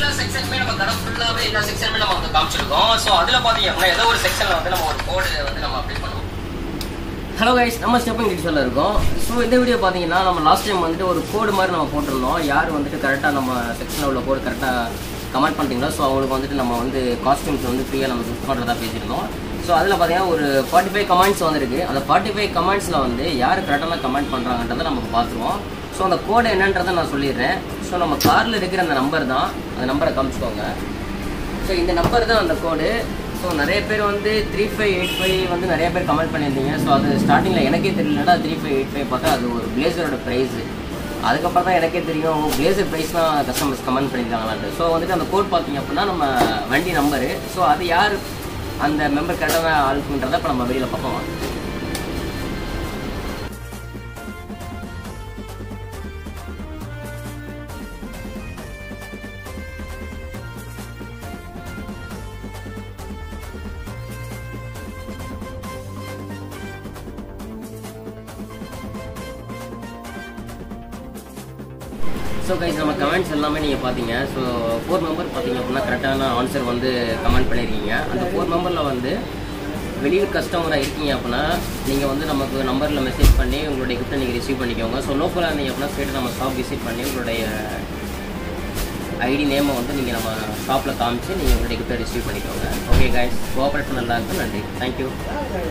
செக்ஷனுமே நம்ம கடை ஃபுல்லாவே எல்லா செக்ஷனுமே நம்ம வந்து காமிச்சிருக்கோம் ஸோ அதுல பாத்தீங்க அப்படின்னா ஏதோ ஒரு செக்ஷன்ல வந்து நம்ம ஒரு கோடு வந்து நம்ம அப்ளை பண்ணுவோம் ஹலோ கைஸ் நம்ம ஸ்டெப்பிங் டிஷனில் இருக்கோம் ஸோ இந்த வீடியோ பார்த்தீங்கன்னா நம்ம லாஸ்ட் டைம் வந்துட்டு ஒரு கோடு மாதிரி நம்ம போட்டிருந்தோம் யார் வந்துட்டு கரெக்டாக நம்ம செக்ஷனில் உள்ள கோடு கரெக்டாக கமெண்ட் பண்ணிட்டீங்களோ ஸோ அவங்களுக்கு வந்துட்டு நம்ம வந்து காஸ்டியூம்ஸ் வந்து ஃப்ரீயாக நம்ம கிஃப்ட் பண்ணுறதா பேசியிருந்தோம் ஸோ அதில் பார்த்தீங்கன்னா ஒரு ஃபார்ட்டி ஃபைவ் கமெண்ட்ஸ் வந்திருக்கு அந்த ஃபார்ட்டி ஃபைவ் கமெண்ட்ஸில் வந்து யார் கரெக்டாக கமெண்ட் பண்ணுறாங்கன்றதை நமக்கு பார்த்துருவோம் ஸோ அந்த கோடு என்னன்றதை நான் சொல்லிடுறேன் ஸோ நம்ம காரில் இருக்கிற அந்த நம்பர் தான் அந்த நம்பரை காமிச்சுக்கோங்க ஸோ இந்த நம்பர் தான் அந்த கோடு ஸோ நிறைய பேர் வந்து த்ரீ ஃபைவ் எயிட் ஃபைவ் வந்து நிறைய பேர் கமெண்ட் பண்ணியிருந்தீங்க ஸோ அது ஸ்டார்டிங்கில் எனக்கே தெரியலடா த்ரீ ஃபைவ் எயிட் ஃபைவ் பார்த்தா அது ஒரு பிளேசரோட ப்ரைஸு அதுக்கப்புறம் தான் எனக்கே தெரியும் பிளேசர் ப்ரைஸ் தான் கஸ்டமர்ஸ் கமெண்ட் பண்ணியிருக்காங்களான்ட்டு ஸோ வந்துட்டு அந்த கோட் பார்த்தீங்க அப்படின்னா நம்ம வண்டி நம்பரு ஸோ அது யார் அந்த மெம்பர் கரெக்டான ஆளுக்குன்றதை இப்போ நம்ம வெளியில் பார்ப்போம் வாங்க. ஸோ கைஸ் நம்ம கமெண்ட்ஸ் எல்லாமே நீங்கள் பார்த்தீங்க ஸோ ஃபோர் மெம்பர் பார்த்தீங்க அப்படின்னா கரெக்டான ஆன்சர் வந்து கமெண்ட் பண்ணியிருக்கீங்க அந்த ஃபோர் மெம்பரில் வந்து வெளியூர் கஸ்டமராக இருக்கீங்க அப்படின்னா நீங்கள் வந்து நமக்கு நம்பரில் மெசேஜ் பண்ணி உங்களுடைய கிஃப்ட்டை நீங்கள் ரிசீவ் பண்ணிக்கோங்க ஸோ லோக்கலாக இருந்தீங்க அப்படின்னா ஸ்ட்ரெயிட் நம்ம ஷாப் விசிட் பண்ணி உங்களுடைய ஐடி நேமை வந்து நீங்கள் நம்ம ஷாப்பில் காமிச்சு நீங்கள் உங்களுடைய கிஃப்ட்டை ரிசீவ் பண்ணிக்கோங்க ஓகே கைஸ் கோஆப்ரேட் பண்ண எல்லாருக்கும் நன்றி தேங்க்யூ